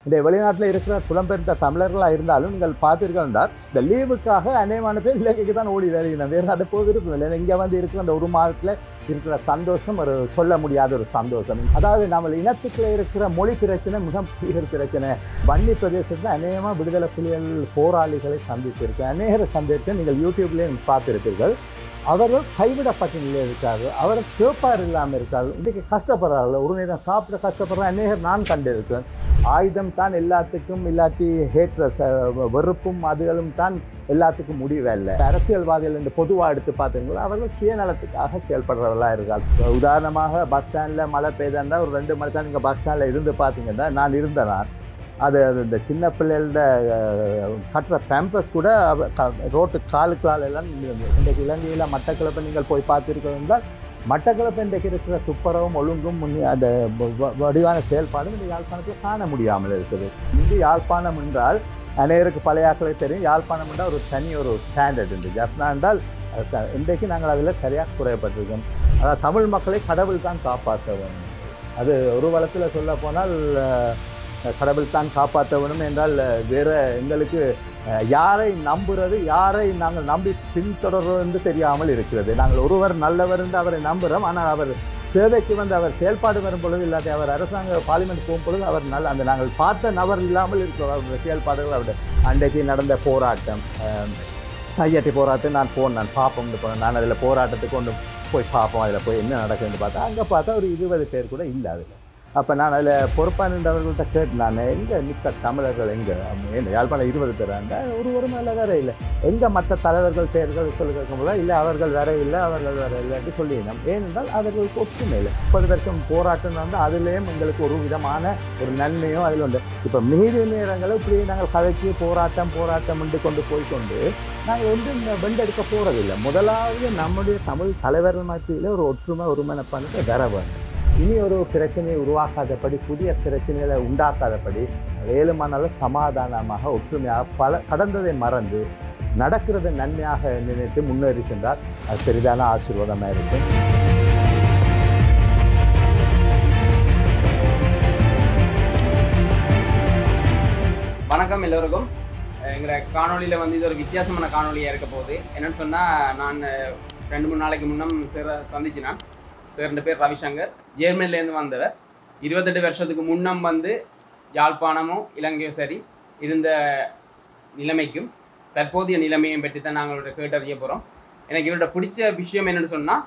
இந்த வெளிநாட்டில் இருக்கிற புலம்பெயர்ந்த தமிழர்களாக இருந்தாலும் நீங்கள் பார்த்தீர்கள் என்றால் இந்த லீவுக்காக அநேகமான பேர் இலங்கைக்கு தான் ஓடி வருகிறோம் வேறு அதை போக விருப்பம் இல்லை இங்கே வந்து இருக்கிற அந்த ஒரு மாதத்தில் இருக்கிற சந்தோஷம் ஒரு சொல்ல முடியாத ஒரு சந்தோஷம் அதாவது நம்ம இனத்துக்குள்ள இருக்கிற மொழி பிரச்சனை மிக பெரிய ஒரு பிரச்சனை வன்னி பிரதேசத்தில் அநேகமாக விடுதலை புலிகள் போராளிகளை சந்தித்திருக்கு அநேகரை சந்தித்து நீங்கள் யூடியூப்லேயே பார்த்துருப்பீர்கள் அவர்கள் கைவிடப்பட்ட நிலையில் இருக்காரு அவர் கேப்பார் இல்லாமல் இருக்காரு இன்றைக்கு கஷ்டப்படுறார்கள் ஒரு நேரம் சாப்பிட கஷ்டப்படுற அநேகர் நான் கண்டிருக்கேன் ஆயுதம் தான் எல்லாத்துக்கும் இல்லாட்டி ஹேட்ரஸ் வெறுப்பும் அதுகளும் தான் எல்லாத்துக்கும் முடிவே இல்லை அரசியல்வாதிகள் இந்த பொதுவாக எடுத்து பார்த்தீங்களா அவர்கள் சுயநலத்துக்காக செயல்படுறவர்களாக இருக்காங்க உதாரணமாக பஸ் ஸ்டாண்டில் மழை பெய்தாண்டா ஒரு ரெண்டு மணி தான் நீங்கள் பஸ் ஸ்டாண்டில் இருந்து பார்த்தீங்கன்னா நான் இருந்தேன் நான் அது அது இந்த சின்ன பிள்ளைகளோட அஹ், கட்டுற பேம்பஸ் கூட அவ- க- ரோட்டு காலு கால் எல்லாம் இருந்தது. இன்றைக்கு இலங்கையில் மட்டக்களப்பை நீங்கள் போய் பார்த்துருக்கோம் என்றால் மட்டக்களப்பு இன்றைக்கு இருக்கிற துப்புரவும் ஒழுங்கும் முன்னே அந்த வ- வ- வடிவான செயல்பாடும் இந்த யாழ்ப்பாணத்தில் காண முடியாமல் இருக்குது இது யாழ்ப்பாணம் என்றால் அநேகருக்கு பழைய ஆட்களுக்கு தெரியும் யாழ்ப்பாணம் என்றால் ஒரு தனி ஒரு ஸ்டாண்டர்ட் உண்டு ஜப்னா என்றால் அது ச- இன்றைக்கு நாங்கள் அதில் சரியாக குறையப்பட்டிருக்கோம் அதாவது தமிழ் மக்களை கடவுள் தான் காப்பாற்ற வேண்டும் அது ஒரு வளத்தில் சொல்ல போனால் அஹ், கடவுள் தான் காப்பாற்ற வேணும் என்றால் அஹ், வேற எங்களுக்கு அஹ், யாரை நம்புறது யாரை நாங்கள் நம்பி பின்தொடர்றது என்று தெரியாமல் இருக்கிறது நாங்கள் ஒருவர் நல்லவர் என்று அவரை நம்புகிறோம் ஆனால் அவர் சேவைக்கு வந்து அவர் செயல்பாடு வரும் பொழுது இல்லாட்டி அவர் அரசாங்க பார்லிமெண்ட் போகும் பொழுது அவர் நல்ல அந்த நாங்கள் பார்த்த நபர் இல்லாமல் இருக்கிற அவருடைய செயல்பாடுகள் அவருடைய அன்றைக்கு நடந்த போராட்டம் அஹ், கையட்டி போராட்டம் நான் போனேன் பார்ப்போம்னு போனேன் நான் அதில் போராட்டத்துக்கு கொண்டு போய் பார்ப்போம் அதில் போய் என்ன நடக்குதுன்னு பார்த்தா அங்கே பார்த்தா ஒரு இருபது பேர் கூட இல்லை அதில் அப்போ நான் அதில் பொறுப்பாக நின்றவர்கள்ட்ட கேட்டு நான் எங்கே மிக்க தமிழர்கள் எங்கே என்ன யாழ்ப்பாணம் இருபது பேர் இருந்தால் ஒரு ஒரு மேலே வேற இல்லை எங்கே மற்ற தலைவர்கள் பேர்கள் சொல்லி கேட்கும்போது இல்லை அவர்கள் வேற இல்லை அவர்கள் வேற இல்லைன்னு சொல்லினோம் ஏனென்றால் அவர்களுக்கு ஒற்றுமை இல்லை முப்பது வருஷம் போராட்டம் வந்து அதுலேயும் எங்களுக்கு ஒரு விதமான ஒரு நன்மையும் அதில் உண்டு இப்போ மீதி நேரங்களும் இப்படி நாங்கள் கதைச்சி போராட்டம் போராட்டம் என்று கொண்டு போய்க்கொண்டு நாங்கள் ஒன்றும் வெண்டெடுக்க போகிறதில்லை முதலாவது நம்முடைய தமிழ் தலைவர்கள் மத்தியில் ஒரு ஒற்றுமை ஒருமனப்பானத்தை வர வேண்டும் இனி ஒரு பிரச்சனையை உருவாக்காதபடி புதிய பிரச்சனைகளை உண்டாக்காதபடி ஏழுமானாலும் சமாதானமாக ஒற்றுமையாக பல கடந்ததை மறந்து நடக்கிறதை நன்மையாக நினைத்து முன்னேறி சென்றால் அது பெரிதான ஆசீர்வாதமாக இருக்கும் வணக்கம் எல்லோருக்கும் எங்களோட காணொளியில் வந்து இது ஒரு வித்தியாசமான காணொளியாக இருக்க போகுது என்னன்னு சொன்னால் நான் அஹ், ரெண்டு மூணு நாளைக்கு முன்னம் சார் சந்திச்சினான் சார் ரெண்டு பேர் ரவிசங்கர் ஜெர்மனிலேருந்து வந்தவர் இருபத்தெட்டு வருஷத்துக்கு முன்னம் வந்து யாழ்ப்பாணமும் இலங்கையும் சரி இருந்த நிலைமைக்கும் தற்போதைய நிலைமையும் பற்றி தான் நாங்களோட கேட்டறிய போகிறோம் எனக்கு இவரோட பிடிச்ச விஷயம் என்னன்னு சொன்னால்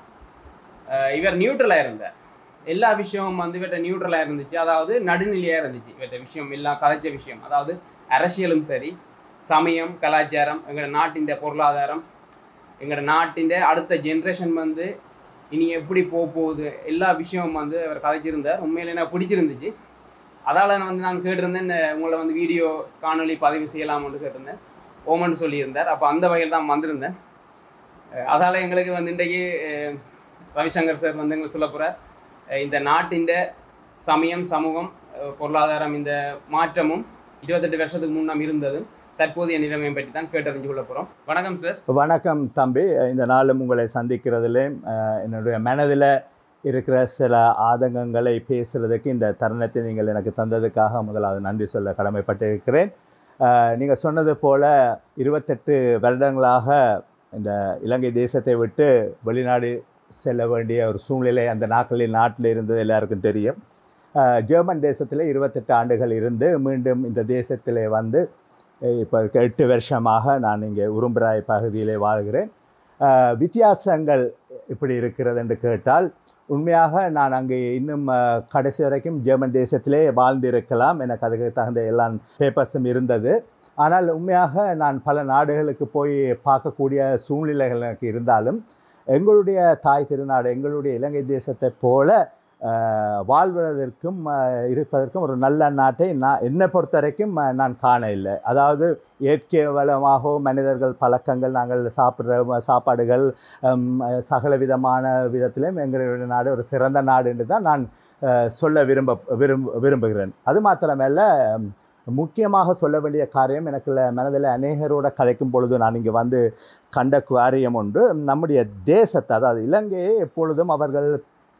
இவர் நியூட்ரலாக இருந்தார் எல்லா விஷயமும் வந்து இவர்கிட்ட நியூட்ரலாக இருந்துச்சு அதாவது நடுநிலையாக இருந்துச்சு இவர்கிட்ட விஷயம் எல்லாம் கதைச்ச விஷயம் அதாவது அரசியலும் சரி சமயம் கலாச்சாரம் எங்களோட நாட்டின் பொருளாதாரம் எங்களோட நாட்டின் அடுத்த ஜென்ரேஷன் வந்து இனி எப்படி போக போகுது எல்லா விஷயமும் வந்து அவர் கதைச்சிருந்தார் உண்மையில எனக்கு பிடிச்சிருந்துச்சு அதால் நான் வந்து நான் கேட்டிருந்தேன் இந்த உங்களை வந்து வீடியோ காணொளி பதிவு செய்யலாம்னு கேட்டிருந்தேன் ஓமன் சொல்லியிருந்தார் அப்போ அந்த வகையில் தான் வந்திருந்தேன் அதால் எங்களுக்கு வந்து இன்றைக்கு அஹ், ரவிசங்கர் சார் வந்து எங்களுக்கு சொல்ல போகிறார் இந்த நாட்டின் சமயம் சமூகம் அஹ், பொருளாதாரம் இந்த மாற்றமும் இருபத்தெட்டு வருஷத்துக்கு முன்னம் இருந்ததும் தற்போதைய நிலைமையை பற்றி தான் கேட்டறிஞ்சு கொள்ள போகிறோம் வணக்கம் சார் வணக்கம் தம்பி இந்த நாளும் உங்களை சந்திக்கிறதுலே அஹ், என்னுடைய மனதில் இருக்கிற சில ஆதங்கங்களை பேசுகிறதுக்கு இந்த தருணத்தை நீங்கள் எனக்கு தந்ததுக்காக முதலாவது நன்றி சொல்ல கடமைப்பட்டிருக்கிறேன் நீங்கள் சொன்னது போல் இருபத்தெட்டு வருடங்களாக இந்த இலங்கை தேசத்தை விட்டு வெளிநாடு செல்ல வேண்டிய ஒரு சூழ்நிலை அந்த நாட்களில் நாட்டில் இருந்தது எல்லாருக்கும் தெரியும் அஹ், ஜெர்மன் தேசத்தில் இருபத்தெட்டு ஆண்டுகள் இருந்து மீண்டும் இந்த தேசத்திலே வந்து இப்போ எட்டு வருஷமாக நான் இங்கே உரும்புராய் பகுதியிலே வாழ்கிறேன் அஹ், வித்தியாசங்கள் எப்படி இருக்கிறது என்று கேட்டால் உண்மையாக நான் அங்கே இன்னும் அஹ், கடைசி வரைக்கும் ஜெர்மன் தேசத்திலே வாழ்ந்திருக்கலாம் எனக்கு அதுக்கு தகுந்த எல்லா பேப்பர்ஸும் இருந்தது ஆனால் உண்மையாக நான் பல நாடுகளுக்கு போய் பார்க்கக்கூடிய சூழ்நிலைகள் எனக்கு இருந்தாலும் எங்களுடைய தாய் திருநாடு எங்களுடைய இலங்கை தேசத்தை போல அஹ், வாழ்வதற்கும் அஹ், இருப்பதற்கும் ஒரு நல்ல நாட்டை நான் என்னை பொறுத்த வரைக்கும் அஹ், நான் காண இல்லை அதாவது இயற்கை வளமாகவோ மனிதர்கள் பழக்கங்கள் நாங்கள் சாப்பிட்ற சாப்பாடுகள் ஹம், சகல விதமான விதத்திலும் எங்களுடைய நாடு ஒரு சிறந்த நாடு என்று தான் நான் அஹ், சொல்ல விரும்ப விரும்ப விரும்புகிறேன் அது மாத்திரமல்ல ஹம், முக்கியமாக சொல்ல வேண்டிய காரியம் எனக்கு மனதில் அநேகரோட கதைக்கும் பொழுது நான் இங்கே வந்து கண்ட காரியம் ஒன்று நம்முடைய தேசத்தை அதாவது இலங்கையை எப்பொழுதும் அவர்கள்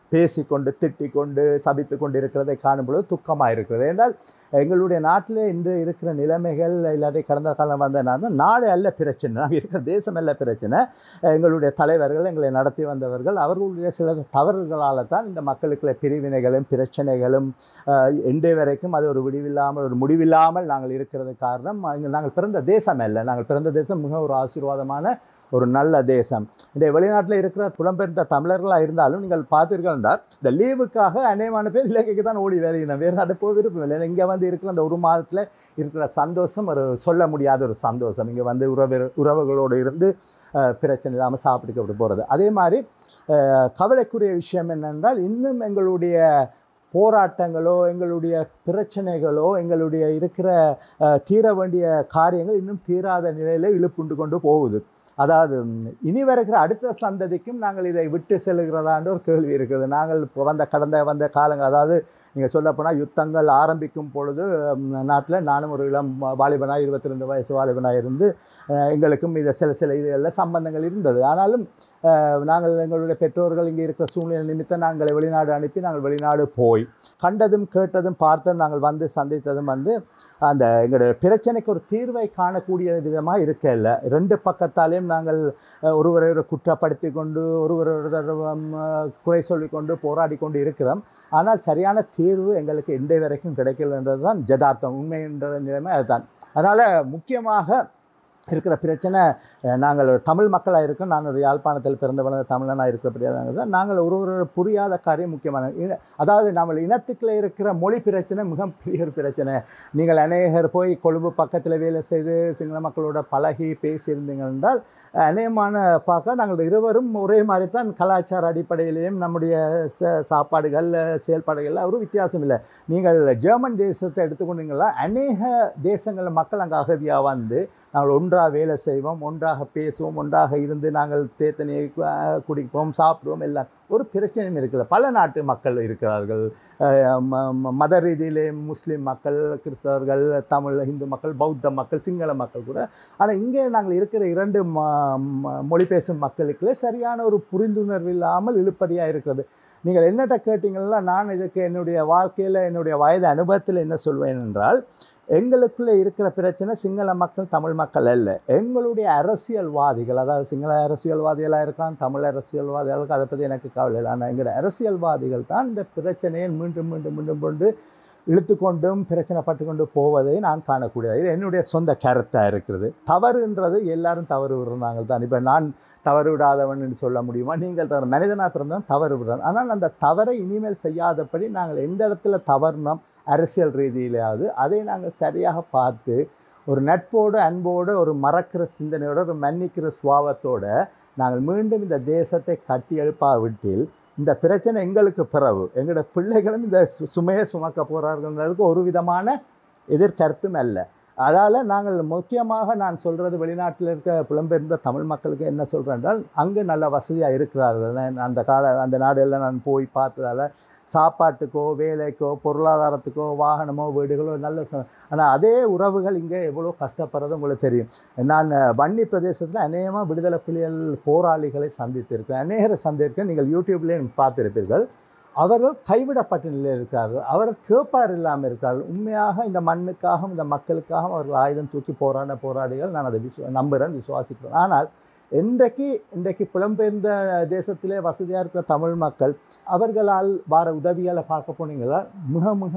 பேசிக்கொண்டு திட்டிக்கொண்டு சபித்து கொண்டு இருக்கிறதை காணும் பொழுது துக்கமாக இருக்கிறது என்றால் எங்களுடைய நாட்டில் இன்று இருக்கிற நிலைமைகள் இல்லாட்டி கடந்த காலம் வந்த நான் நாடு அல்ல பிரச்சனை நாங்கள் இருக்கிற தேசம் அல்ல பிரச்சனை எங்களுடைய தலைவர்கள் எங்களை நடத்தி வந்தவர்கள் அவர்களுடைய சில தவறுகளால் தான் இந்த மக்களுக்குள்ள பிரிவினைகளும் பிரச்சனைகளும் அஹ், இன்றைய வரைக்கும் அது ஒரு விடிவில்லாமல் ஒரு முடிவில்லாமல் நாங்கள் இருக்கிறது காரணம் இங்க நாங்கள் பிறந்த தேசம் அல்ல நாங்கள் பிறந்த தேசம் மிக ஒரு ஆசீர்வாதமான ஒரு நல்ல தேசம் இந்த வெளிநாட்டில் இருக்கிற புலம்பெயர்ந்த தமிழர்களாக இருந்தாலும் நீங்கள் பார்த்தீர்கள் என்றால் இந்த லீவுக்காக அநேகமான பேர் இலங்கைக்கு தான் ஓடி வருகிறேன் வேறு அதை போக விருப்பம் இல்லை இங்கே வந்து இருக்கிற அந்த ஒரு மாதத்தில் இருக்கிற சந்தோஷம் ஒரு சொல்ல முடியாத ஒரு சந்தோஷம் இங்கே வந்து உறவு உறவுகளோடு இருந்து அஹ், பிரச்சனை இல்லாமல் சாப்பிட்டுக்கிட்டு போகிறது அதே மாதிரி அஹ், கவலைக்குரிய விஷயம் என்னென்றால் இன்னும் எங்களுடைய போராட்டங்களோ எங்களுடைய பிரச்சனைகளோ எங்களுடைய இருக்கிற அஹ், தீர வேண்டிய காரியங்கள் இன்னும் தீராத நிலையில் இழுப்புண்டு கொண்டு போகுது அதாவது ம், இனி வருகிற அடுத்த சந்ததிக்கும் நாங்கள் இதை விட்டு செல்கிறதான்ற ஒரு கேள்வி இருக்குது நாங்கள் இப்போ வந்த கடந்த வந்த காலங்கள் அதாவது நீங்கள் சொல்லப்போனால் யுத்தங்கள் ஆரம்பிக்கும் பொழுது நாட்டில் நானும் ஒரு இளம் வாலிபனாக இருபத்தி ரெண்டு வயசு வாலிபனாக இருந்து அஹ், எங்களுக்கும் இது சில சில இதுகளில் சம்பந்தங்கள் இருந்தது ஆனாலும் அஹ், நாங்கள் எங்களுடைய பெற்றோர்கள் இங்கே இருக்கிற சூழ்நிலை நிமித்தம் நாங்களை வெளிநாடு அனுப்பி நாங்கள் வெளிநாடு போய் கண்டதும் கேட்டதும் பார்த்ததும் நாங்கள் வந்து சந்தித்ததும் வந்து அந்த எங்களுடைய பிரச்சனைக்கு ஒரு தீர்வை காணக்கூடிய விதமாக இருக்கல ரெண்டு பக்கத்தாலேயும் நாங்கள் அஹ், ஒருவரை ஒரு குற்றப்படுத்தி கொண்டு ஒருவர் ஒருவர் ஹம், குறை சொல்லிக்கொண்டு போராடி கொண்டு இருக்கிறோம் ஆனால் சரியான தீர்வு எங்களுக்கு இன்றைய வரைக்கும் கிடைக்கலன்றது தான் ஜதார்த்தம் உண்மைன்ற நிலைமை அதுதான் அதனால் முக்கியமாக இருக்கிற பிரச்சனை அஹ், நாங்கள் ஒரு தமிழ் மக்களாக இருக்கோம் நான் ஒரு யாழ்ப்பாணத்தில் பிறந்த வளர்ந்த தமிழனாக இருக்கிறபடியாக தான் நாங்கள் ஒரு ஒரு புரியாத காரியம் முக்கியமான இன- அதாவது நம்ம இனத்துக்குள்ளே இருக்கிற மொழி பிரச்சனை மிகப்பெரிய ஒரு பிரச்சனை நீங்கள் அநேகர் போய் கொழும்பு பக்கத்தில் வேலை செய்து சிங்கள மக்களோட பழகி பேசியிருந்தீங்க என்றால் அநேகமான பார்க்க நாங்கள் இருவரும் ஒரே மாதிரி தான் கலாச்சார அடிப்படையிலேயும் நம்முடைய ச- சாப்பாடுகள் செயல்பாடுகள் ஒரு வித்தியாசம் இல்லை நீங்கள் ஜெர்மன் தேசத்தை எடுத்துக்கொண்டீங்களா அநேக தேசங்கள் மக்கள் அங்கே அகதியாக வந்து நாங்கள் ஒன்றாக வேலை செய்வோம் ஒன்றாக பேசுவோம் ஒன்றாக இருந்து நாங்கள் தேத்தனியை அஹ், குடிப்போம் சாப்பிடுவோம் எல்லாம் ஒரு பிரச்சனையும் இருக்குல்ல பல நாட்டு மக்கள் இருக்கிறார்கள் அஹ், ம- ம- மத ரீதியிலே முஸ்லீம் மக்கள் கிறிஸ்தவர்கள் தமிழ் இந்து மக்கள் பௌத்த மக்கள் சிங்கள மக்கள் கூட ஆனால் இங்கே நாங்கள் இருக்கிற இரண்டு ம ம- மொழி பேசும் மக்களுக்குள்ளே சரியான ஒரு புரிந்துணர்வு இல்லாமல் இழுப்பறியாக இருக்கிறது நீங்கள் என்னட்ட கேட்டீங்கன்னா நான் இதுக்கு என்னுடைய வாழ்க்கையில் என்னுடைய வயது அனுபவத்தில் என்ன சொல்வேன் என்றால் எங்களுக்குள்ளே இருக்கிற பிரச்சனை சிங்கள மக்கள் தமிழ் மக்கள் அல்ல எங்களுடைய அரசியல்வாதிகள் அதாவது சிங்கள அரசியல்வாதிகளாக இருக்கான் தமிழ் அரசியல்வாதிகளுக்கு அதை பற்றி எனக்கு கவலை இல்லை ஆனால் எங்களுடைய அரசியல்வாதிகள் தான் இந்த பிரச்சனையை மீண்டும் மீண்டும் மீண்டும் கொண்டு இழுத்து கொண்டும் பிரச்சனைப்பட்டு கொண்டு போவதை நான் காணக்கூடியது இது என்னுடைய சொந்த கருத்தாக இருக்கிறது தவறுன்றது எல்லாரும் தவறு விடுறாங்க தான் இப்போ நான் தவறு விடாதவன் என்று சொல்ல முடியுமா நீங்கள் தவறு மனிதனாக பிறந்தவன் தவறு விடுறான் ஆனால் அந்த தவறை இனிமேல் செய்யாதபடி நாங்கள் எந்த இடத்துல தவறுனோம் அரசியல் ரீதியிலாவது அதை நாங்கள் சரியாக பார்த்து ஒரு நட்போடு அன்போடு ஒரு மறக்கிற சிந்தனையோட ஒரு மன்னிக்கிற சுவாவத்தோட நாங்கள் மீண்டும் இந்த தேசத்தை கட்டி எழுப்பாவிட்டில் இந்த பிரச்சனை எங்களுக்கு பிறகு எங்களோட பிள்ளைகளும் இந்த சு சுமையை சுமக்க போகிறார்கள்ன்றதுக்கு ஒரு விதமான எதிர்கருத்தும் அல்ல அதால் நாங்கள் முக்கியமாக நான் சொல்கிறது வெளிநாட்டில் இருக்க புலம்பெயர்ந்த தமிழ் மக்களுக்கு என்ன சொல்கிறேன் என்றால் அங்கே நல்ல வசதியாக இருக்கிறார்கள் நான் அந்த கால அந்த நாடுகளில் நான் போய் பார்த்ததால சாப்பாட்டுக்கோ வேலைக்கோ பொருளாதாரத்துக்கோ வாகனமோ வீடுகளோ நல்ல ச ஆனால் அதே உறவுகள் இங்கே எவ்வளோ கஷ்டப்படுறது உங்களுக்கு தெரியும் நான் அஹ், வன்னி பிரதேசத்தில் அநேகமாக விடுதலை புலிகள் போராளிகளை சந்தித்திருக்கேன் அநேகரை சந்திருக்கேன் நீங்கள் யூடியூப்லேயே பார்த்திருப்பீர்கள் அவர்கள் கைவிடப்பட்ட நிலையில் இருக்கிறார்கள் அவர்கள் கேட்பார் இல்லாமல் இருக்கிறார்கள் உண்மையாக இந்த மண்ணுக்காகவும் இந்த மக்களுக்காகவும் அவர்கள் ஆயுதம் தூக்கி போராட போராடிகள் நான் அதை விசுவ நம்புகிறேன் விசுவாசிக்கிறேன் ஆனால் இன்றைக்கு இன்றைக்கு புலம்பெயர்ந்த தேசத்திலே வசதியாக இருக்கிற தமிழ் மக்கள் அவர்களால் வார உதவிகளை பார்க்க போனீங்களா மிக மிக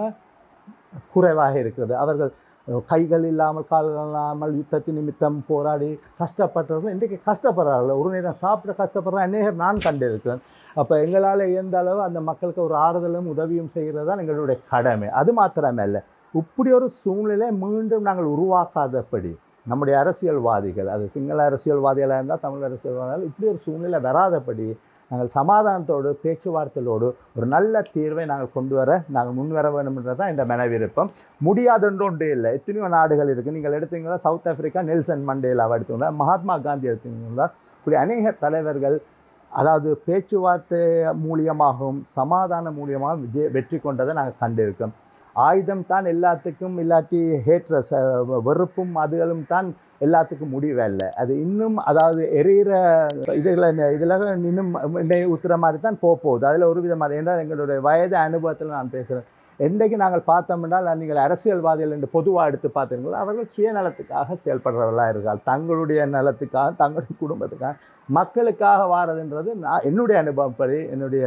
குறைவாக இருக்கிறது அவர்கள் அஹ், கைகள் இல்லாமல் கால்கள் இல்லாமல் யுத்தத்தின் நிமித்தம் போராடி கஷ்டப்பட்டவர்கள் இன்றைக்கு கஷ்டப்படுறார்கள் ஒரு நேரம் சாப்பிட கஷ்டப்படுற அநேகர் நான் கண்டிருக்கிறேன் அப்போ எங்களால் இயன்ற அளவு அந்த மக்களுக்கு ஒரு ஆறுதலும் உதவியும் செய்கிறது தான் எங்களுடைய கடமை அது மாத்திரமே இல்லை இப்படி ஒரு சூழ்நிலை மீண்டும் நாங்கள் உருவாக்காதபடி நம்முடைய அரசியல்வாதிகள் அது சிங்கள அரசியல்வாதிகளாக இருந்தால் தமிழ் அரசியல்வாதிகள் இப்படி ஒரு சூழ்நிலை வராதபடி நாங்கள் சமாதானத்தோடு பேச்சுவார்த்தையோடு ஒரு நல்ல தீர்வை நாங்கள் கொண்டு வர நாங்கள் முன் வர வேண்டும்ன்றது தான் இந்த மன விருப்பம் முடியாதுன்ற ஒன்று இல்லை எத்தனையோ நாடுகள் இருக்குது நீங்கள் எடுத்தீங்கன்னா சவுத் ஆப்பிரிக்கா நெல்சன் மண்டேலாவை எடுத்தீங்களா மகாத்மா காந்தி எடுத்தீங்களா இப்படி அநேக தலைவர்கள் அதாவது பேச்சுவார்த்தை மூலியமாகவும் சமாதான மூலியமாகவும் விஜய வெற்றி கொண்டதை நாங்கள் கண்டிருக்கோம் ஆயுதம் தான் எல்லாத்துக்கும் இல்லாட்டி ஹேட்ரஸ் வெறுப்பும் அதுகளும் தான் எல்லாத்துக்கும் முடிவல்ல அது இன்னும் அதாவது எரியிற இதில் இதில் இன்னும் இன்னும் ஊத்துற மாதிரி தான் போக போகுது அதில் ஒரு விதமாக என்றால் எங்களுடைய வயது அனுபவத்தில் நான் பேசுகிறேன் என்றைக்கு நாங்கள் பார்த்தோம்னால் நீங்கள் அரசியல்வாதிகள் என்று பொதுவாக எடுத்து பார்த்தீங்களோ அவர்கள் சுயநலத்துக்காக செயல்படுறவர்களாக இருக்கால் தங்களுடைய நலத்துக்காக தங்களுடைய குடும்பத்துக்காக மக்களுக்காக வாரதுன்றது நான் என்னுடைய அனுபவப்படி என்னுடைய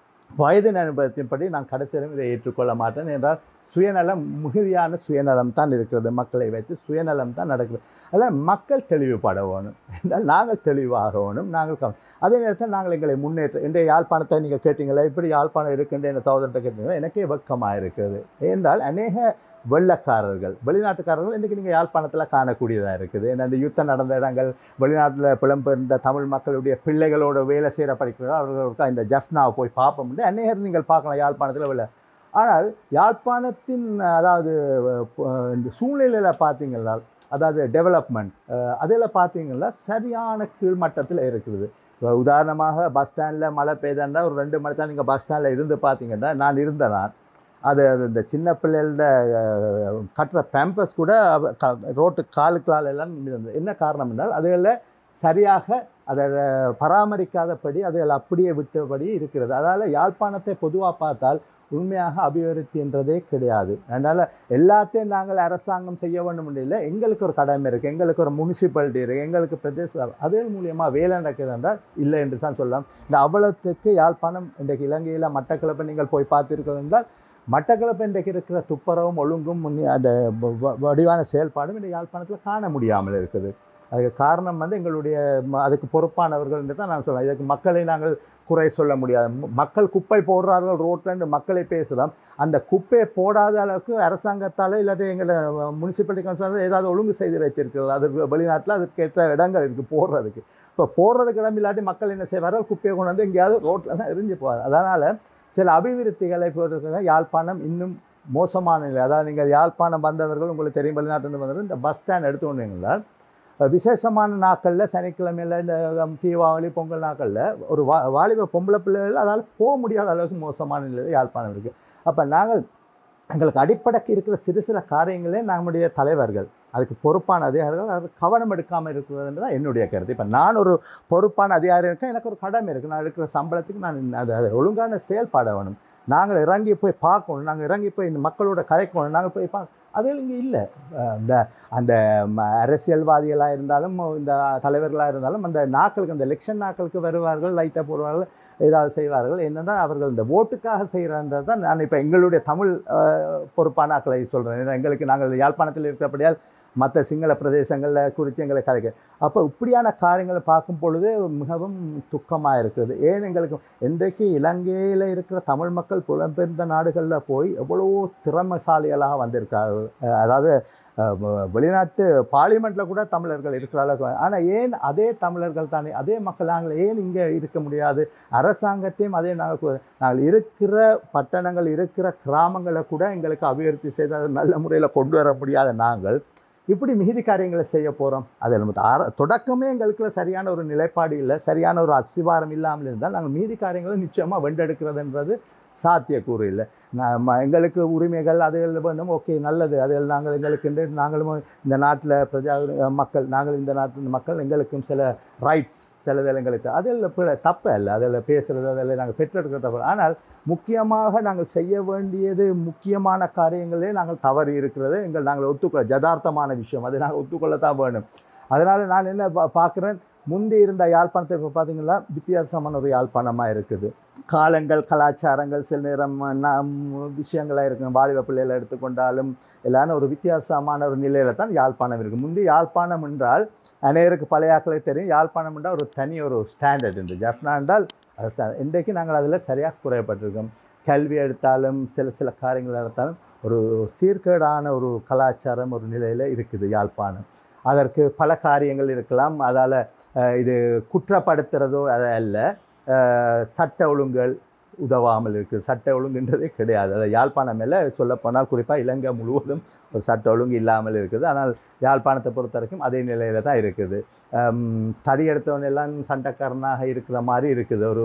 வயதின் அனுபவத்தின்படி நான் கடைசியிலும் இதை ஏற்றுக்கொள்ள மாட்டேன் என்றால் சுயநலம் மிகுதியான சுயநலம் தான் இருக்கிறது மக்களை வைத்து சுயநலம் தான் நடக்குது அதில் மக்கள் தெளிவுபட வேணும் என்றால் நாங்கள் தெளிவாக வேணும் நாங்கள் கவ- அதே நேரத்தில் நாங்கள் எங்களை முன்னேற்ற இன்றைய யாழ்ப்பாணத்தை நீங்கள் கேட்டீங்களா இப்படி யாழ்ப்பாணம் இருக்குன்ற என் சகோதரத்தை கேட்டீங்களா எனக்கே வெட்கமாக இருக்கிறது ஏனென்றால் அநேக வெள்ளக்காரர்கள் வெளிநாட்டுக்காரர்கள் இன்றைக்கி நீங்கள் யாழ்ப்பாணத்தில் காணக்கூடியதாக இருக்குது ஏன்னா இந்த யுத்தம் நடந்த இடங்கள் வெளிநாட்டில் புலம்பெயர்ந்த தமிழ் மக்களுடைய பிள்ளைகளோட வேலை செய்கிற படிக்கிறவர்கள் அவர்களுக்கு இந்த ஜஃப்னாவை போய் பார்ப்போம் அநேகர் நீங்கள் பார்க்கலாம் யாழ்ப்பாணத்தில் உள்ள ஆனால் யாழ்ப்பாணத்தின் அதாவது அஹ், இந்த சூழ்நிலையில் பார்த்தீங்கன்னா அதாவது டெவலப்மெண்ட் அதில் பார்த்தீங்கன்னா சரியான கீழ்மட்டத்தில் இருக்குது இப்போ உதாரணமாக பஸ் ஸ்டாண்டில் மழை பெய்தாண்டா ஒரு ரெண்டு மணி தான் நீங்கள் பஸ் ஸ்டாண்டில் இருந்து பார்த்தீங்கன்னா நான் இருந்தேன் நான் அது அது இந்த சின்ன பிள்ளைகள அஹ், கட்டுற பேம்பஸ் கூட அவ- க- ரோட்டு காலுக்கால் எல்லாம் இருந்தது என்ன காரணம் என்றால் அதில் சரியாக அதை பராமரிக்காதபடி அதில் அப்படியே விட்டபடி இருக்கிறது அதால் யாழ்ப்பாணத்தை பொதுவாக பார்த்தால் உண்மையாக அபிவிருத்தி என்றதே கிடையாது அதனால் எல்லாத்தையும் நாங்கள் அரசாங்கம் செய்ய வேண்டும் இல்லை எங்களுக்கு ஒரு கடமை இருக்குது எங்களுக்கு ஒரு முனிசிபாலிட்டி இருக்குது எங்களுக்கு பிரதேச அதே மூலியமாக வேலை நடக்குது என்றால் இல்லை என்று தான் சொல்லலாம் இந்த அவ்வளோத்துக்கு யாழ்ப்பாணம் இன்றைக்கு இலங்கையில் மட்டக்களப்பை நீங்கள் போய் பார்த்திருக்கிறது என்றால் மட்டக்களப்பு இன்றைக்கு இருக்கிற துப்புரவும் ஒழுங்கும் முன்னே அந்த வ- வ- வடிவான செயல்பாடும் இந்த யாழ்ப்பாணத்தில் காண முடியாமல் இருக்குது அதுக்கு காரணம் வந்து எங்களுடைய ம- அதுக்கு பொறுப்பானவர்கள் என்று தான் நான் சொல்லுவேன் இதுக்கு மக்களை நாங்கள் குறை சொல்ல முடியாது ம- மக்கள் குப்பை போடுறார்கள் ரோட்லன்னு மக்களை பேசுகிறோம் அந்த குப்பையை போடாத அளவுக்கு அரசாங்கத்தால் இல்லாட்டி எங்களை முனிசிபாலிட்டி கவுன்சிலர் ஏதாவது ஒழுங்கு செய்து வைத்திருக்கிறது அது வெளிநாட்டில் அதுக்கேற்ற இடங்கள் இருக்குது போடுறதுக்கு இப்போ போடுறதுக்கு இடம் இல்லாட்டி மக்கள் என்ன செய்வார்கள் குப்பையை கொண்டு வந்து எங்கேயாவது ரோட்டில் தான் எரிஞ்சு போவார் அதனால் சில அபிவிருத்திகளை போட்டிருக்கிற யாழ்ப்பாணம் இன்னும் மோசமான நிலை அதாவது நீங்கள் யாழ்ப்பாணம் வந்தவர்கள் உங்களுக்கு தெரியும் வெளிநாட்டிலிருந்து வந்தவர்கள் இந்த பஸ் ஸ்டாண்ட் எடுத்து கொண்டீங்களா விசேஷமான நாட்களில் சனிக்கிழமையில் இந்த ஹம், தீபாவளி பொங்கல் நாட்களில் ஒரு வா வாலிப பொம்பளை பிள்ளைகள் அதால் போக முடியாத அளவுக்கு மோசமான நிலையில் யாழ்ப்பாணம் இருக்குது அப்போ நாங்கள் எங்களுக்கு அடிப்படைக்கு இருக்கிற சிறு சில காரியங்களே நம்முடைய தலைவர்கள் அதுக்கு பொறுப்பான அதிகாரிகள் அது கவனம் எடுக்காமல் இருக்கிறதுன்றது தான் என்னுடைய கருத்து இப்போ நான் ஒரு பொறுப்பான அதிகாரி இருக்கேன் எனக்கு ஒரு கடமை இருக்குது நான் எடுக்கிற சம்பளத்துக்கு நான் அது அது ஒழுங்கான செயல்பாட வேணும் நாங்கள் இறங்கி போய் பார்க்கணும் நாங்கள் இறங்கி போய் இந்த மக்களோட கதைக்கணும் நாங்கள் போய் பார்க்க அது இங்கே இல்லை அஹ் இந்த அந்த ம- அரசியல்வாதிகளாக இருந்தாலும் இந்த தலைவர்களாக இருந்தாலும் அந்த நாட்களுக்கு அந்த எலெக்ஷன் நாட்களுக்கு வருவார்கள் லைட்டாக போடுவார்கள் ஏதாவது செய்வார்கள் என்னன்னா அவர்கள் இந்த ஓட்டுக்காக செய்கிறன்றது தான் நான் இப்போ எங்களுடைய தமிழ் அஹ், பொறுப்பான ஆக்களை சொல்கிறேன் ஏன்னா எங்களுக்கு நாங்கள் யாழ்ப்பாணத்தில் இருக்கிறபடியால் மற்ற சிங்கள பிரதேசங்களில் குறித்து எங்களை கதைக்க அப்போ இப்படியான காரியங்களை பார்க்கும் பொழுது மிகவும் துக்கமாக இருக்குது ஏன் எங்களுக்கு இன்றைக்கு இலங்கையில் இருக்கிற தமிழ் மக்கள் புலம்பெயர்ந்த நாடுகளில் போய் எவ்வளவோ திறமைசாலிகளாக வந்திருக்கார்கள் அஹ் அதாவது அஹ், வ- வெளிநாட்டு பார்லிமெண்ட்டில் கூட தமிழர்கள் இருக்கிற அளவுக்கு ஆனால் ஏன் அதே தமிழர்கள் தானே அதே மக்கள் நாங்கள் ஏன் இங்கே இருக்க முடியாது அரசாங்கத்தையும் அதே நாங்கள் கு- நாங்கள் இருக்கிற பட்டணங்கள் இருக்கிற கிராமங்களை கூட எங்களுக்கு அபிவிருத்தி செய்து அதை நல்ல முறையில் கொண்டு வர முடியாத நாங்கள் இப்படி மிகுதி காரியங்களை செய்ய போகிறோம் அதில் நம்ம ஆர- தொடக்கமே எங்களுக்குள்ள சரியான ஒரு நிலைப்பாடு இல்லை சரியான ஒரு அசிவாரம் இல்லாமல் இருந்தால் நாங்கள் மீதி காரியங்களை நிச்சயமாக வென்றெடுக்கிறதுன்றது சாத்தியக்கூறு இல்லை நம்ம எங்களுக்கு உரிமைகள் அதுகள் வேணும் ஓகே நல்லது அதில் நாங்கள் எங்களுக்கு இந்த- நாங்களும் இந்த நாட்டில் பிரஜா மக்கள் நாங்கள் இந்த நாட்டு மக்கள் எங்களுக்கும் சில ரைட்ஸ் சிலதில் எங்களுக்கு அதில் பிழை தப்பு இல்லை அதில் பேசுகிறது அதில் நாங்கள் பெற்றெடுக்கிற தப்பு ஆனால் முக்கியமாக நாங்கள் செய்ய வேண்டியது முக்கியமான காரியங்களே நாங்கள் தவறி இருக்கிறது எங்கள் நாங்கள் ஒத்துக்கொள்ள ஜதார்த்தமான விஷயம் அதை நாங்கள் ஒத்துக்கொள்ளத்தான் வேணும் அதனால் நான் என்ன பா பார்க்குறேன் முந்தி இருந்த யாழ்ப்பாணத்தை இப்போ பார்த்தீங்கன்னா வித்தியாசமான ஒரு யாழ்ப்பாணமாக இருக்குது காலங்கள் கலாச்சாரங்கள் சில நேரம் நம் விஷயங்களாக இருக்கும் வாலிப பிள்ளைகளை எடுத்துக்கொண்டாலும் எல்லாரும் ஒரு வித்தியாசமான ஒரு நிலையில தான் யாழ்ப்பாணம் இருக்குது முந்தி யாழ்ப்பாணம் என்றால் அநேருக்கு பழைய ஆட்களை தெரியும் யாழ்ப்பாணம் என்றால் ஒரு தனி ஒரு ஸ்டாண்டர்ட் இருந்து ஜஃப்னா என்றால் அது sta- இன்றைக்கு நாங்கள் அதில் சரியாக குறையப்பட்டிருக்கோம் கல்வி எடுத்தாலும் சில சில காரியங்கள் எடுத்தாலும் ஒரு சீர்கேடான ஒரு கலாச்சாரம் ஒரு நிலையில் இருக்குது யாழ்ப்பாணம் அதற்கு பல காரியங்கள் இருக்கலாம் அதால் இது குற்றப்படுத்துறதோ அது அல்ல அஹ், சட்ட ஒழுங்குகள் உதவாமல் இருக்குது சட்ட ஒழுங்குன்றதே கிடையாது அதை யாழ்ப்பாணம் மேலே சொல்லப்போனால் குறிப்பாக இலங்கை முழுவதும் ஒரு சட்ட ஒழுங்கு இல்லாமல் இருக்குது ஆனால் யாழ்ப்பாணத்தை பொறுத்த வரைக்கும் அதே நிலையில் தான் இருக்குது ஹம், தடி எடுத்தவன் எல்லாம் சண்டைக்காரனாக இருக்கிற மாதிரி இருக்குது ஒரு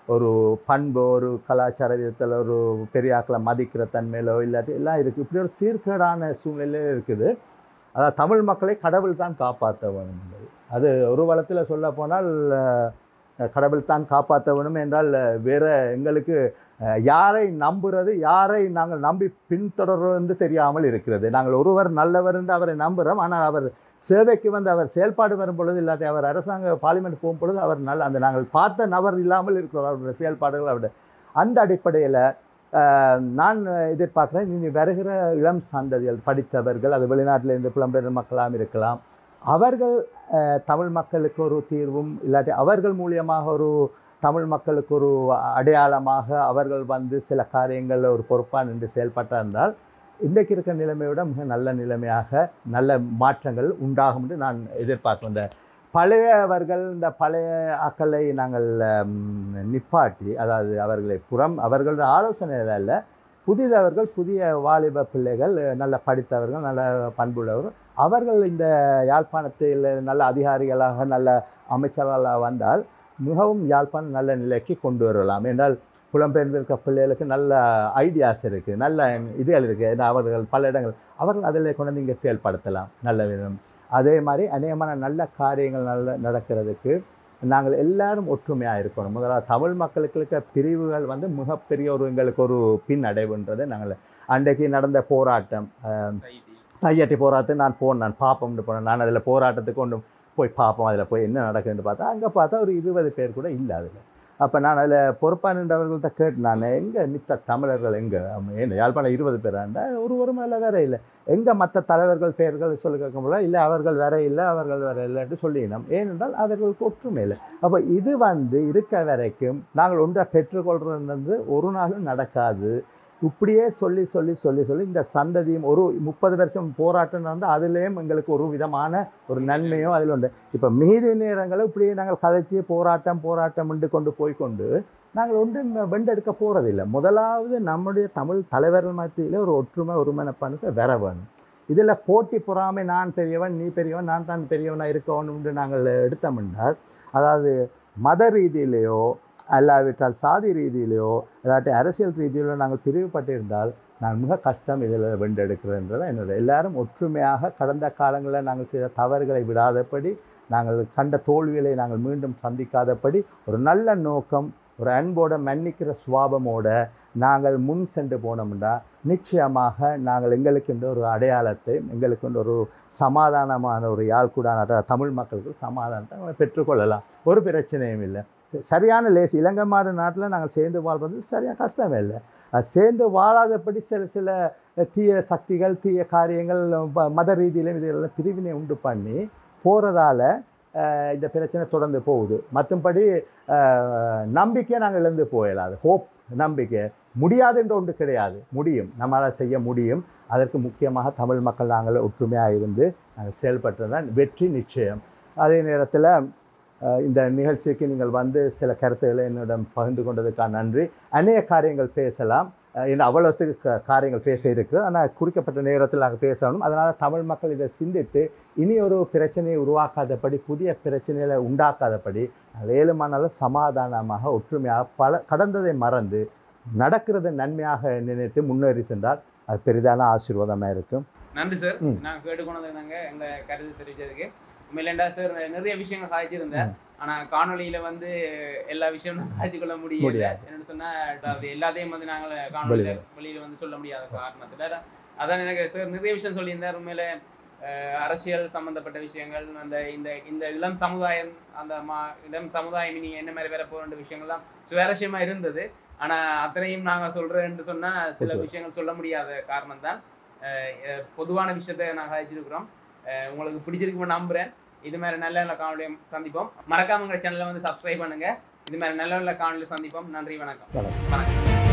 ஒரு பண்பு ஒரு கலாச்சார விதத்தில் ஒரு பெரியாக்களை மதிக்கிற தன்மையிலோ இல்லாட்டி எல்லாம் இருக்குது இப்படி ஒரு சீர்கேடான சூழ்நிலையிலே இருக்குது அதாவது தமிழ் மக்களை கடவுள் தான் காப்பாற்ற வேணும் என்பது. அது ஒரு வளத்தில் சொல்ல போனால் அஹ், கடவுள் தான் காப்பாற்ற வேணும் என்றால் அஹ், வேற எங்களுக்கு அஹ், யாரை நம்புறது யாரை நாங்கள் நம்பி பின்தொடர்றது என்று தெரியாமல் இருக்கிறது நாங்கள் ஒருவர் நல்லவர் என்று அவரை நம்புகிறோம் ஆனால் அவர் சேவைக்கு வந்து அவர் செயல்பாடு வரும் பொழுது இல்லாட்டி அவர் அரசாங்க பார்லிமெண்ட் போகும் பொழுது அவர் நல்ல அந்த நாங்கள் பார்த்த நபர் இல்லாமல் இருக்கிறார் அவருடைய செயல்பாடுகள் அவருடைய அந்த அடிப்படையில் நான் எதிர்பார்க்குறேன் இனி வருகிற இளம் சந்ததிகள் படித்தவர்கள் அது வெளிநாட்டில் இருந்து புலம்பெயர் மக்களாகவும் இருக்கலாம் அவர்கள் அஹ், தமிழ் மக்களுக்கு ஒரு தீர்வும் இல்லாட்டி அவர்கள் மூலியமாக ஒரு தமிழ் மக்களுக்கு ஒரு அடையாளமாக அவர்கள் வந்து சில காரியங்களில் ஒரு பொறுப்பாக நின்று செயல்பட்டால் இருந்தால் இன்றைக்கு இருக்கிற நிலைமையை விட மிக நல்ல நிலைமையாக நல்ல மாற்றங்கள் உண்டாகும் என்று நான் எதிர்பார்க்கிறேன் இந்த பழையவர்கள் இந்த பழைய ஆக்களை நாங்கள் ம், நிப்பாட்டி அதாவது அவர்களை புறம் அவர்களோட ஆலோசனையில் அல்ல புதிதவர்கள் புதிய வாலிப பிள்ளைகள் நல்ல படித்தவர்கள் நல்ல பண்புள்ளவர்கள் அவர்கள் இந்த யாழ்ப்பாணத்தில் நல்ல அதிகாரிகளாக நல்ல அமைச்சர்களாக வந்தால் மிகவும் யாழ்ப்பாணம் நல்ல நிலைக்கு கொண்டு வரலாம் என்றால் புலம்பெயர்ந்திருக்க பிள்ளைகளுக்கு நல்ல ஐடியாஸ் இருக்குது நல்ல இதுகள் இருக்குது ஏன்னா அவர்கள் பல இடங்கள் அவர்கள் அதில் கொண்டு வந்து இங்கே செயல்படுத்தலாம் நல்ல விதம் அதே மாதிரி அநேகமான நல்ல காரியங்கள் நல்ல நடக்கிறதுக்கு நாங்கள் எல்லாரும் ஒற்றுமையாக இருக்கணும் முதலாவது தமிழ் மக்களுக்கு இருக்க பிரிவுகள் வந்து மிகப்பெரிய ஒரு எங்களுக்கு ஒரு பின் அடைவுன்றது நாங்கள் அன்றைக்கு நடந்த போராட்டம் அஹ், தையட்டி போராட்டத்தை நான் போனேன் நான் பார்ப்போம்னு போனேன் நான் அதில் போராட்டத்துக்கு ஒன்று போய் பார்ப்போம் அதில் போய் என்ன நடக்குதுன்னு பார்த்தா அங்கே பார்த்தா ஒரு இருபது பேர் கூட இல்லை அதில் அப்போ நான் அதில் பொறுப்பாக நின்றவர்கள்ட்ட கேட்டு நான் எங்கே மித்த தமிழர்கள் எங்கே ஏன் யாழ்ப்பாணம் இருபது பேராக இருந்தால் ஒருவரும் அதில் வேற இல்லை எங்கே மற்ற தலைவர்கள் பெயர்கள் சொல்லி கேட்கும்போது இல்லை அவர்கள் வேற இல்லை அவர்கள் வேற இல்லைன்ட்டு சொல்லினோம் ஏனென்றால் அவர்களுக்கு ஒற்றுமை இல்லை அப்போ இது வந்து இருக்க வரைக்கும் நாங்கள் ஒன்றை பெற்றுக்கொள்றது ஒரு நாளும் நடக்காது இப்படியே சொல்லி சொல்லி சொல்லி சொல்லி இந்த சந்ததியும் ஒரு முப்பது வருஷம் போராட்டம் நடந்து அதுலேயும் எங்களுக்கு ஒரு விதமான ஒரு நன்மையோ அதில் உண்டு இப்போ மீதி நேரங்களும் இப்படியே நாங்கள் கதைச்சி போராட்டம் போராட்டம் என்று கொண்டு போய்க்கொண்டு நாங்கள் ஒன்றும் வெண்டெடுக்க போகிறதில்லை முதலாவது நம்முடைய தமிழ் தலைவர்கள் மத்தியில் ஒரு ஒற்றுமை ஒருமனப்பானுக்கு வர வேணும் இதில் போட்டி பொறாமை நான் பெரியவன் நீ பெரியவன் நான் தான் பெரியவனாக இருக்கணும்னு நாங்கள் எடுத்தோம் என்றால் அதாவது மத ரீதியிலேயோ அல்லாவிட்டால் சாதி ரீதியிலேயோ இல்லாட்டி அரசியல் ரீதியிலோ நாங்கள் பிரிவுபட்டிருந்தால் நான் மிக கஷ்டம் இதில் வென்றெடுக்கிறதுன்றது என்னோட எல்லாரும் ஒற்றுமையாக கடந்த காலங்களில் நாங்கள் செய்த தவறுகளை விடாதபடி நாங்கள் கண்ட தோல்விகளை நாங்கள் மீண்டும் சந்திக்காதபடி ஒரு நல்ல நோக்கம் ஒரு அன்போட மன்னிக்கிற சுவாபமோட நாங்கள் முன் சென்று போனோம்னா நிச்சயமாக நாங்கள் எங்களுக்கென்று ஒரு அடையாளத்தை எங்களுக்கென்று ஒரு சமாதானமான ஒரு யாழ்குடான அதாவது தமிழ் மக்களுக்கு சமாதானத்தை நாங்கள் பெற்றுக்கொள்ளலாம் ஒரு பிரச்சனையும் இல்லை ச- சரியான லேஸ் இலங்கை மாடு நாட்டில் நாங்கள் சேர்ந்து வாழ்வது சரியாக கஷ்டமே இல்லை அது சேர்ந்து வாழாதபடி சில சில தீய சக்திகள் தீய காரியங்கள் ப- மத ரீதியிலும் இதெல்லாம் பிரிவினை உண்டு பண்ணி போகிறதால இந்த பிரச்சனை தொடர்ந்து போகுது மற்றும்படி நம்பிக்கை நாங்கள் இழந்து போயிடாது ஹோப் நம்பிக்கை முடியாது என்ற ஒன்று கிடையாது முடியும் நம்மளால் செய்ய முடியும் அதற்கு முக்கியமாக தமிழ் மக்கள் நாங்கள் ஒற்றுமையாக இருந்து நாங்கள் செயல்பட்டதான் வெற்றி நிச்சயம் அதே நேரத்தில் அஹ், இந்த நிகழ்ச்சிக்கு நீங்கள் வந்து சில கருத்துக்களை என்னிடம் பகிர்ந்து கொண்டதுக்காக நன்றி அநேக காரியங்கள் பேசலாம் அஹ், இன்னும் அவ்வளோத்துக்கு க- காரியங்கள் பேச இருக்குது ஆனால் குறிக்கப்பட்ட நேரத்தில் நாங்கள் பேசணும் அதனால் தமிழ் மக்கள் இதை சிந்தித்து இனி ஒரு பிரச்சனையை உருவாக்காதபடி புதிய பிரச்சனைகளை உண்டாக்காதபடி நாங்கள் ஏழுமானாலும் சமாதானமாக ஒற்றுமையாக பல கடந்ததை மறந்து நடக்கிறதை நன்மையாக நினைத்து முன்னேறி சென்றால் அது பெரிதான ஆசீர்வாதமாக இருக்கும் நன்றி சார் ம். நான் கேட்டுக்கொண்டது என்னங்க எங்களை கருத்து தெரிவிச்சதுக்கு உண்மையிலேண்டா சார் நிறைய விஷயங்கள் காய்ச்சிருந்தேன் ஆனா காணொளியில வந்து எல்லா விஷயமும் நான் காய்ச்சிக்கொள்ள முடியல முடியாது. என்னன்னு சொன்னா அது எல்லாத்தையும் வந்து நாங்கள் காணொளியில வெளியில வந்து சொல்ல முடியாத காரணத்துல அதான் எனக்கு சார் நிறைய விஷயம் சொல்லியிருந்தார் உண்மையில அஹ், அரசியல் சம்பந்தப்பட்ட விஷயங்கள் அந்த இந்த இந்த இளம் சமுதாயம் அந்த மா இளம் சமுதாயம் இனி என்ன மாதிரி வேற போகிற விஷயங்கள்லாம் சுவாரஸ்யமா இருந்தது ஆனா அத்தனையும் நாங்க சொல்றேன்னு சொன்னா சில Okay. விஷயங்கள் சொல்ல முடியாத காரணம் தான் பொதுவான விஷயத்தை நாங்கள் காய்ச்சிருக்கிறோம் அஹ், உங்களுக்கு பிடிச்சிருக்கு நம்புறேன் இது மாதிரி நல்ல நல்ல காணொலியை சந்திப்போம் மறக்காம உங்க சேனலை வந்து சப்ஸ்கிரைப் பண்ணுங்க இது மாதிரி நல்ல நல்ல காணொலி சந்திப்போம் நன்றி வணக்கம் வணக்கம். வணக்கம்